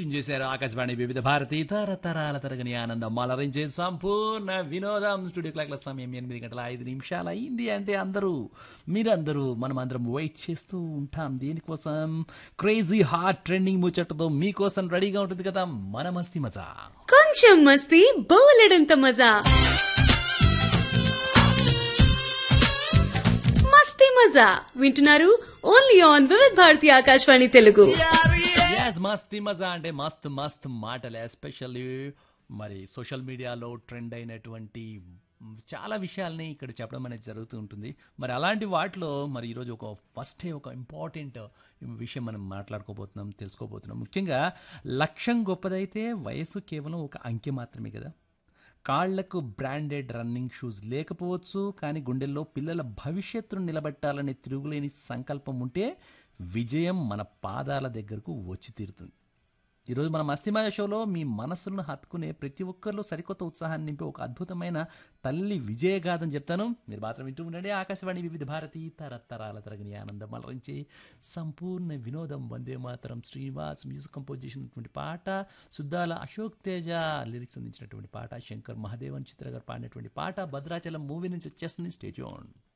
tune చేశారు ఆకాశవాణి వివిధ భారతి తరతరాల తరగని ఆనందం అలరించే సంపూర్ణ వినోదం స్టూడియో క్లాక్ల సమయం ఎనిమిది గంటల ఐదు నిమిషాలు అయింది అంటే అందరూ మీరందరూ మనం అందరం వెయిట్ చేస్తూ ఉంటాం దీనికోసం క్రేజీ హార్ట్ ట్రెండింగ్ ముచ్చటతో మీకోసం రెడీగా ఉంటుంది కదా మన మస్తి మజా కొంచెం మస్తీ బోలెడంత మజా మస్తీ మజా వింటున్నారు ఓన్లీ ఆన్ వివిధ భారతి ఆకాశవాణి తెలుగు Yes, మస్తీ మజా అంటే మస్తు మస్తు మాటలు ఎస్పెషల్లీ మరి సోషల్ మీడియాలో ట్రెండ్ అయినటువంటి మ్, చాలా విషయాల్ని ఇక్కడ చెప్పడం అనేది జరుగుతూ ఉంటుంది మరి అలాంటి వాటిలో మరి ఈరోజు ఒక ఫస్ట్ ఒక ఇంపార్టెంట్ విషయం మనం మాట్లాడుకోబోతున్నాం తెలుసుకోబోతున్నాం ముఖ్యంగా లక్ష్యం గొప్పదైతే వయసు కేవలం ఒక అంకె మాత్రమే కదా కాళ్లకు బ్రాండెడ్ రన్నింగ్ షూస్ లేకపోవచ్చు కానీ గుండెల్లో పిల్లల భవిష్యత్తును నిలబెట్టాలనే తిరుగులేని సంకల్పం ఉంటే విజయం మన పాదాల దగ్గరకు వచ్చి తీరుతుంది ఈరోజు మన మస్తిమాయ షోలో మీ మనసులను హత్తుకునే ప్రతి ఒక్కరిలో సరికొత్త ఉత్సాహాన్ని నింపే ఒక అద్భుతమైన తల్లి విజయగాథని చెప్తాను మీరు మాత్రం వింటూ ఉండండి ఆకాశవాణి వివిధ భారతి తరతరాల తరగని ఆనందం అలరించి సంపూర్ణ వినోదం వందే మాతరం శ్రీనివాస్ మ్యూజిక్ కంపోజ్ చేసినటువంటి పాట సుద్దాల అశోక్ తేజ లిరిక్స్ అందించినటువంటి పాట శంకర్ మహాదేవన్ చిత్ర గారు పాడినటువంటి పాట భద్రాచలం మూవీ నుంచి వచ్చేస్తుంది స్టేట్యూన్